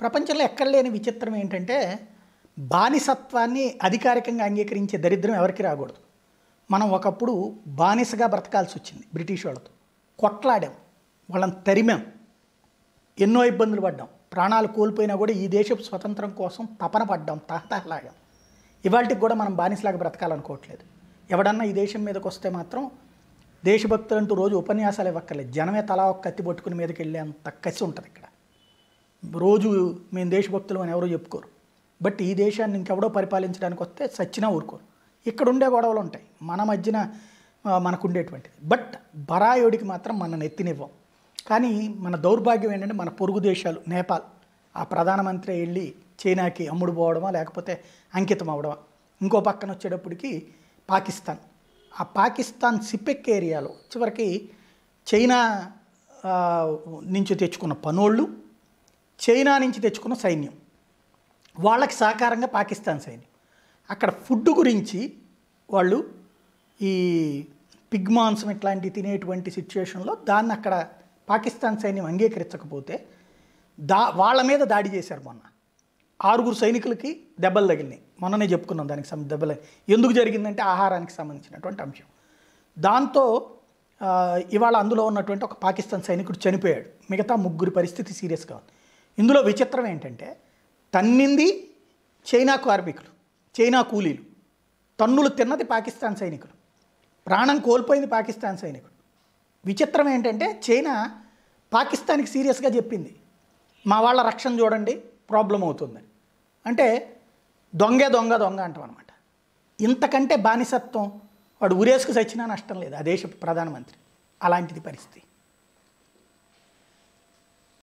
ప్రపంచంలో ఎక్కడ లేని విచిత్రం ఏంటంటే బానిసత్వాన్ని అధికారికంగా అంగీకరించే దరిద్రం ఎవరికి రాకూడదు మనం ఒకప్పుడు బానిసగా బ్రతకాల్సి వచ్చింది బ్రిటిష్ వాళ్ళతో కొట్లాడాం వాళ్ళని తరిమాం ఎన్నో ఇబ్బందులు పడ్డాం ప్రాణాలు కోల్పోయినా కూడా ఈ దేశపు స్వతంత్రం కోసం తపన పడ్డాం తహతహలాగాం ఇవాళకి కూడా మనం బానిసలాగా బ్రతకాలనుకోవట్లేదు ఎవడన్నా ఈ దేశం మీదకి వస్తే మాత్రం దేశభక్తులు అంటూ రోజు ఉపన్యాసాలు ఇవ్వక్కర్లేదు జనమే తలా ఒక కత్తి పట్టుకుని మీదకి వెళ్ళే అంత కసి ఉంటుంది ఇక్కడ రోజు మేము దేశభక్తులు అని ఎవరో చెప్పుకోరు బట్ ఈ దేశాన్ని ఇంకెవడో పరిపాలించడానికి వస్తే సచ్చినా ఊరుకోరు ఇక్కడ ఉండే గొడవలు ఉంటాయి మన మధ్యన ఆ, మనకు ఉండేటువంటిది బట్ బరాయుడికి మాత్రం మన నెత్తినివ్వం కానీ మన దౌర్భాగ్యం ఏంటంటే మన పొరుగు దేశాలు నేపాల్ ఆ ప్రధానమంత్రి వెళ్ళి చైనాకి అమ్ముడు పోవడమా లేకపోతే అంకితం అవ్వడమా ఇంకో పక్కన వచ్చేటప్పటికి పాకిస్తాన్ ఆ పాకిస్తాన్ సిపెక్ ఏరియాలో చివరికి చైనా ఆ, నుంచి తెచ్చుకున్న పనోళ్ళు చైనా నుంచి తెచ్చుకున్న సైన్యం వాళ్ళకి సహకారంగా పాకిస్తాన్ సైన్యం అక్కడ ఫుడ్ గురించి వాళ్ళు ఈ పిగ్ మాంసం ఇట్లాంటివి తినేటువంటి సిచ్యువేషన్లో దాన్ని అక్కడ పాకిస్తాన్ సైన్యం అంగీకరించకపోతే దా వాళ్ళ మీద దాడి చేశారు మొన్న ఆరుగురు సైనికులకి దెబ్బలు తగిలినాయి మొన్ననే చెప్పుకున్నాం దానికి సంబంధించి దెబ్బలు ఎందుకు జరిగిందంటే ఆహారానికి సంబంధించినటువంటి అంశం దాంతో ఆ, ఇవాళ అందులో ఉన్నటువంటి ఒక పాకిస్తాన్ సైనికుడు చనిపోయాడు మిగతా ముగ్గురి పరిస్థితి సీరియస్గా ఉంది ఇందులో విచిత్రం ఏంటంటే తన్నింది చైనా కార్మికులు చైనా కూలీలు తన్నులు తిన్నది పాకిస్తాన్ సైనికులు ప్రాణం కోల్పోయింది పాకిస్తాన్ సైనికుడు విచిత్రం ఏంటంటే చైనా పాకిస్తాన్కి సీరియస్గా చెప్పింది మా వాళ్ళ రక్షణ చూడండి ప్రాబ్లం అవుతుంది అంటే దొంగే దొంగ దొంగ అంటాం అనమాట ఇంతకంటే బానిసత్వం వాడు ఉరేసుకు చచ్చినా నష్టం లేదు ఆ దేశ ప్రధానమంత్రి అలాంటిది పరిస్థితి